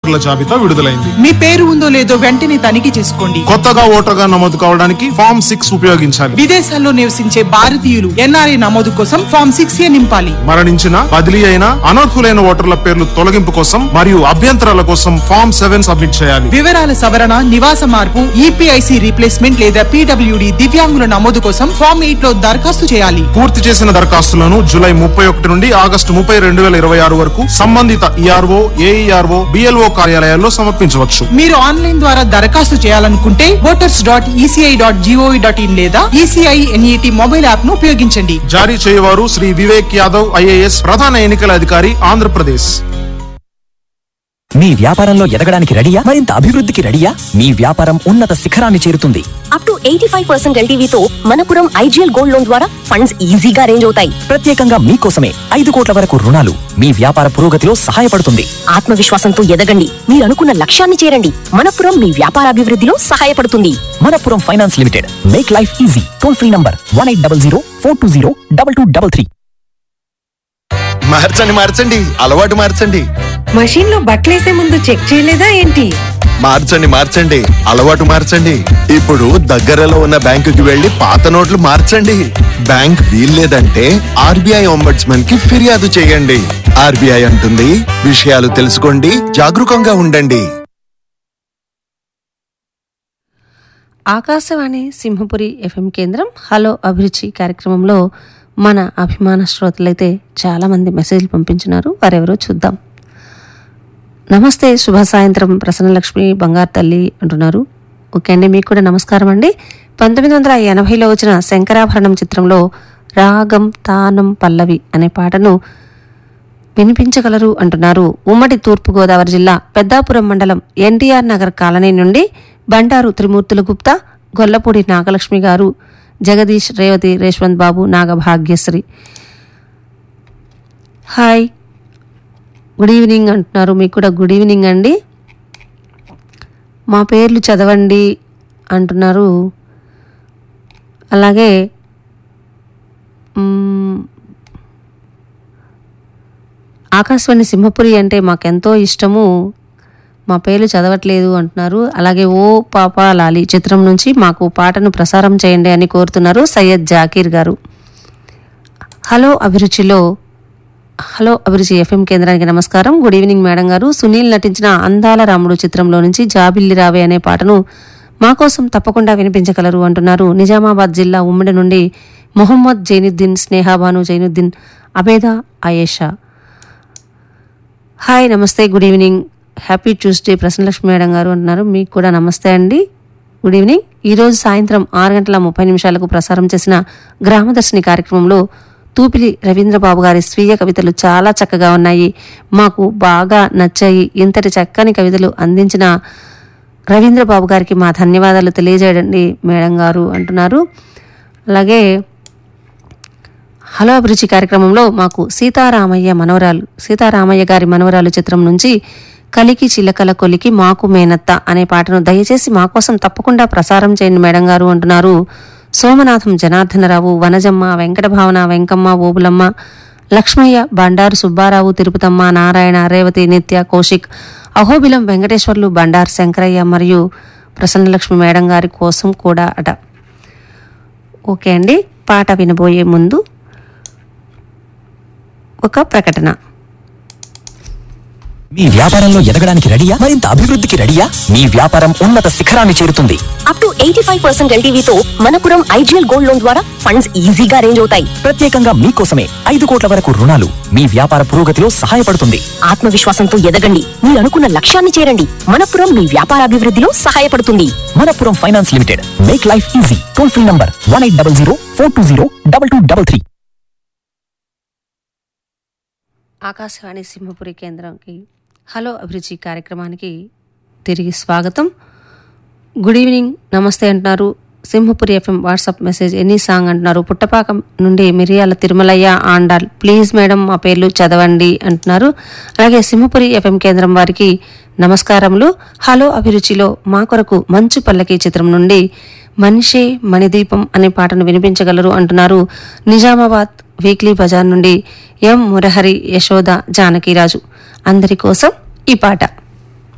ఓటర్ల జాబితా విడుదలైంది మీ పేరు ఉందో లేదో వెంటనే తనిఖీ చేసుకోండి కొత్తగా ఓటర్గా నమోదు కావడానికి ఫామ్ సిక్స్ ఉపయోగించాలి విదేశాల్లో నివసించే భారతీయులు ఎన్ఆర్ఐ నమోదు కోసం ఫామ్ సిక్స్ ఏ నింపాలి మరణించిన బదిలీ అయిన అనర్హులైన ఓటర్ల పేర్లు తొలగింపు కోసం మరియు అభ్యంతరాల కోసం ఫామ్ సెవెన్ సబ్మిట్ చేయాలి వివరాల సవరణ నివాస మార్పు ఈపీఐసి రీప్లేస్మెంట్ లేదా పీడబ్ల్యూడి దివ్యాంగుల నమోదు కోసం ఫామ్ ఎయిట్ లో దరఖాస్తు చేయాలి పూర్తి చేసిన దరఖాస్తులను జూలై ముప్పై ఒకటి నుండి ఆగస్టు ముప్పై రెండు వేల ఇరవై ఆరు వరకు సంబంధిత ఈఆర్ఓ ఏఈఆర్ఓ బిఎల్ఓ కార్యాలయాల్లో సమర్పించవచ్చు మీరు ఆన్లైన్ ద్వారా దరఖాస్తు చేయాలనుకుంటే voters dot ECI dot GOV dot in లేదా ఈసీఐ ఎన్ఈటి మొబైల్ యాప్ ను ఉపయోగించండి జారీ చేయవారు శ్రీ వివేక్ యాదవ్ ఐఏఎస్ ప్రధాన ఎన్నికల అధికారి ఆంధ్రప్రదేశ్ మీ వ్యాపారంలో ఎదగడానికి రెడీయా మరింత అభివృద్ధికి రెడీయా మీ వ్యాపారం ఉన్నత శిఖరాన్ని చేరుతుంది up to eighty five percent ఎల్టీవీతో మనపురం ఐజీఎల్ గోల్డ్ లోన్ ద్వారా ఫండ్స్ ఈజీగా అరేంజ్ అవుతాయి ప్రత్యేకంగా మీకోసమే ఐదు కోట్ల వరకు రుణాలు మీ వ్యాపార పురోగతిలో సహాయపడుతుంది ఆత్మవిశ్వాసంతో ఎదగండి మీరు అనుకున్న లక్ష్యాన్ని చేరండి మనపురం మీ వ్యాపారాభివృద్ధిలో సహాయపడుతుంది Manappuram finance limited make life easy toll free number one eight double zero four two zero double two double three మార్చండి మార్చండి అలవాటు మార్చండి మషీన్ లో బట్టలేసే ముందు చెక్ చేయలేదా ఏంటి మార్చండి మార్చండి అలవాటు మార్చండి ఇప్పుడు దగ్గరలో ఉన్న బ్యాంకుకి వెళ్లి పాత నోట్లు మార్చండి బ్యాంక్ వీల్లేదంటే ఆర్బీఐ ఒంబడ్స్మన్ కి ఫిర్యాదు చేయండి ఆర్బీఐ అంటుంది విషయాలు తెలుసుకోండి జాగరూకంగా ఉండండి ఆకాశవాణి సింహపురి ఎఫ్ఎం కేంద్రం హలో అభిరుచి కార్యక్రమంలో మన అభిమాన శ్రోతలైతే చాలామంది మెసేజ్లు పంపించినారు వారెవరో చూద్దాం నమస్తే శుభ సాయంత్రం ప్రసన్నలక్ష్మి బంగారు తల్లి అంటున్నారు ఓకే అండి మీకు కూడా నమస్కారం అండి పంతొమ్మిది వందల ఎనభైలో వచ్చిన శంకరాభరణం చిత్రంలో రాగం తానం పల్లవి అనే పాటను వినిపించగలరు అంటున్నారు ఉమ్మడి తూర్పుగోదావరి జిల్లా పెద్దాపురం మండలం ఎన్టీఆర్ నగర్ కాలనీ నుండి బండారు త్రిమూర్తుల Gupta Gollapudi Nagalakshmi garu Jagadish Revathi Reshwanth Babu Nagabhagyasri hi good evening అంటున్నారు మీకు కూడా గుడ్ ఈవినింగ్ అండి మా పేర్లు చదవండి అంటున్నారు అలాగే మ్మ్, ఆకాశవాణి సింహపురి అంటే మాకెంతో ఇష్టము మా పేర్లు చదవట్లేదు అంటున్నారు అలాగే ఓ పాప లాలి చిత్రం నుంచి మాకు పాటను ప్రసారం చేయండి అని కోరుతున్నారు సయ్యద్ జాకీర్ గారు హలో అభిరుచిలో హలో అభిరుచి ఎఫ్ఎం కేంద్రానికి నమస్కారం గుడ్ ఈవినింగ్ మేడం గారు సునీల్ నటించిన అందాల రాముడు చిత్రంలో నుంచి జాబిల్లి రావే అనే పాటను మా కోసం తప్పకుండా వినిపించగలరు అంటున్నారు నిజామాబాద్ జిల్లా ఉమ్మడి నుండి మొహమ్మద్ జైనుద్దీన్ స్నేహాబాను జైనుద్దీన్ అబేదా ఆయేషా హాయ్ నమస్తే good evening happy Tuesday Prasannalakshmi madam garu అంటున్నారు మీకు కూడా నమస్తే అండి గుడ్ ఈవినింగ్ ఈరోజు సాయంత్రం ఆరు గంటల ముప్పై నిమిషాలకు ప్రసారం చేసిన గ్రామదర్శిని కార్యక్రమంలో తూపిలి రవీంద్రబాబు గారి స్వీయ కవితలు చాలా చక్కగా ఉన్నాయి మాకు బాగా నచ్చాయి ఇంతటి చక్కని కవితలు అందించిన రవీంద్రబాబు గారికి మా ధన్యవాదాలు తెలియజేయండి మేడం గారు అంటున్నారు అలాగే హలో అభిరుచి కార్యక్రమంలో మాకు సీతారామయ్య మనవరాలు సీతారామయ్య గారి మనవరాలు చిత్రం నుంచి కలికి చిలకల కొలికి మాకు మేనత్త అనే పాటను దయచేసి మా కోసం తప్పకుండా ప్రసారం చేయండి మేడం గారు అంటున్నారు సోమనాథం జనార్దనరావు వనజమ్మ వెంకట భావన వెంకమ్మ ఓబులమ్మ లక్ష్మయ్య బండారు సుబ్బారావు తిరుపతమ్మ నారాయణ రేవతి నిత్య కౌశిక్ అహోబిలం వెంకటేశ్వర్లు బండారు శంకరయ్య మరియు ప్రసన్నలక్ష్మి మేడం గారి కోసం కూడా అట ఓకే అండి పాట వినబోయే ముందు ఒక ప్రకటన మీ వ్యాపారంలో ఎదగడానికి రెడీయా మరింత అభివృద్ధికి రెడీయా మీ వ్యాపారం ఉన్నత శిఖరాన్ని చేరుతుంది up to eighty five percent ఎల్టీవీతో మనపురం ఐజీఎల్ గోల్డ్ లోన్ ద్వారా ఫండ్స్ ఈజీగా అరేంజ్ అవుతాయి ప్రత్యేకంగా మీకోసమే ఐదు కోట్ల వరకు రుణాలు మీ వ్యాపార పురోగతిలో సహాయపడుతుంది ఆత్మవిశ్వాసంతో ఎదగండి మీరు అనుకున్న లక్ష్యాన్ని చేరండి మనపురం మీ వ్యాపారాభివృద్ధిలో సహాయపడుతుంది Manappuram finance limited make life easy toll free number one eight double zero four two zero double two double three Akashvani Simhapuri కేంద్రంకి హలో అభిరుచి కార్యక్రమానికి తిరిగి స్వాగతం గుడ్ ఈవినింగ్ నమస్తే అంటున్నారు Simhapuri FM WhatsApp message any song అంటున్నారు పుట్టపాకం నుండి మిరియాల తిరుమలయ్య ఆండాల్ ప్లీజ్ మేడం మా పేర్లు చదవండి అంటున్నారు అలాగే సింహపురి ఎఫ్ఎం కేంద్రం వారికి నమస్కారములు హలో అభిరుచిలో మా కొరకు మంచు పల్లకి చిత్రం నుండి మనిషే మణిదీపం అనే పాటను వినిపించగలరు అంటున్నారు నిజామాబాద్ వీక్లీ బజార్ నుండి ఎం మురహరి యశోద జానకిరాజు అందరి కోసం ఈ పాట